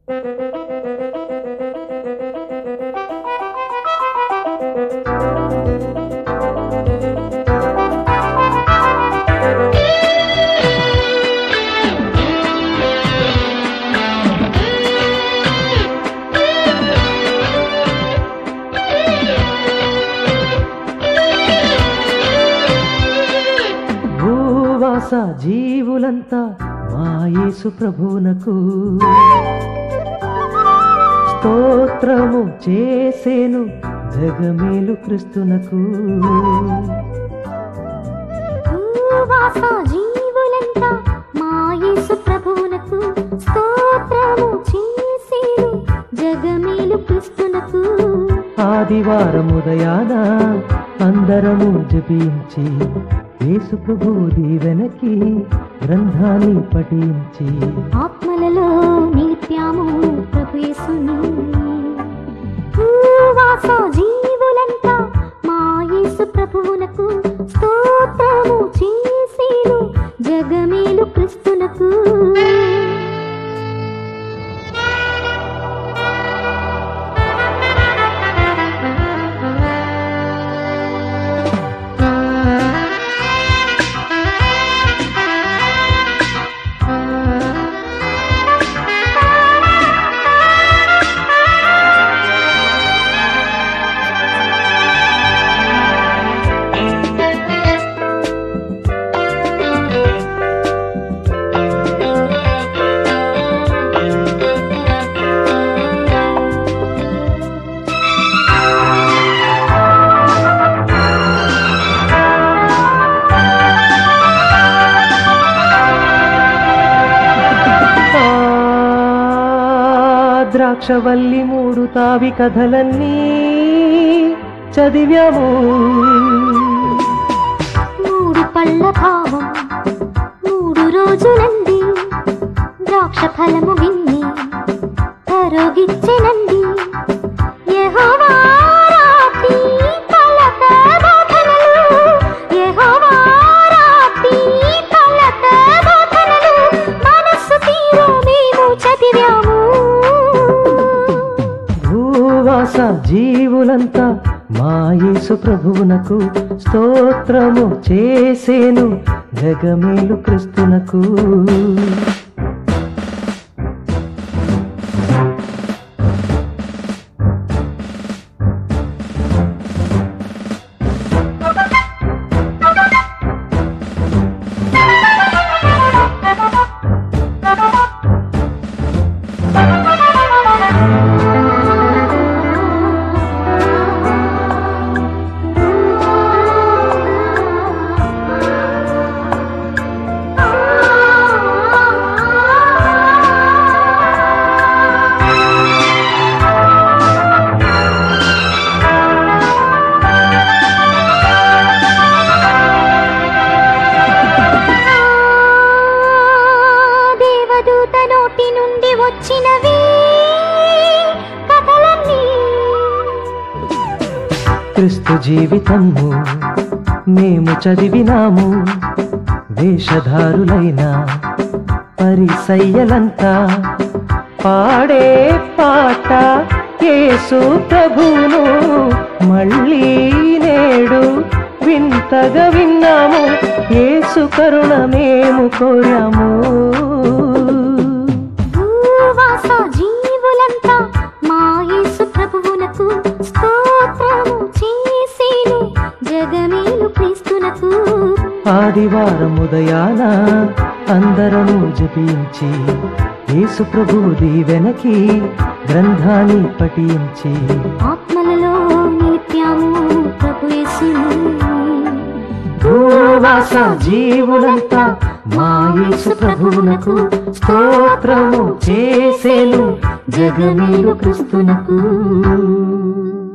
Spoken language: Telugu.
భూవాస జీవులంతా మా యేసు ప్రభువునకు స్తోత్రము చేసేను జగమేలు క్రిస్తునకు భూవాస జీవులంతా మా యేసు ప్రభువునకు స్తోత్రము చేసేను జగమేలు క్రిస్తునకు ఆదివారం ఉదయాన అందరము జపించి యేసు ప్రభు దీవెనకి గ్రంథాన్ని పఠించి ఆత్మలలో నిత్యము ప్రభు యేసుని భూవాస జీవులంతా మా యేసు ప్రభువునకు స్తోత్రము చేసేను జగమేలు క్రిస్తునకు ఆ ద్రాక్షవల్లి మూడు తావి కథలన్నీ చదివాము మూడు పళ్ళ భావం మూడు రోజులండి ద్రాక్ష ఫలము విన్ని కరోగిచ్చెనండి యెహోవా రాతి పలక బోధనలు, యెహోవా రాతి పలక బోధనలు, మనస్సు తీర మేము చదివాము భూవాస జీవులంతా మా యేసు ప్రభువునకు స్తోత్రము చేసేను జగమేలు క్రిస్తునకు దేవదూత నోటి నుండి వచ్చినవి కథలన్నీ క్రిస్తు జీవితము మేము చదివినాము వేషధారులైన పరిసయ్యలంతా పాడే పాట యేసు ప్రభును మళ్ళీ నేడు వింతగా విన్నాము యేసు కరుణ మేము కోరాము భూవాస జీవులంతా మా యేసు ప్రభువునకు స్తోత్రము చేసేను జగమేలు క్రీస్తునకు ఆదివారం ఉదయాన అందరము జపించి యేసు ప్రభు దీవెనకి గ్రంథాన్ని పఠించి ఆత్మలలో నిత్యము ప్రభు యేసుని భూవాస జీవులంతా మా యేసు ప్రభువునకు స్తోత్రము చేసేను జగమేలు క్రిస్తునకు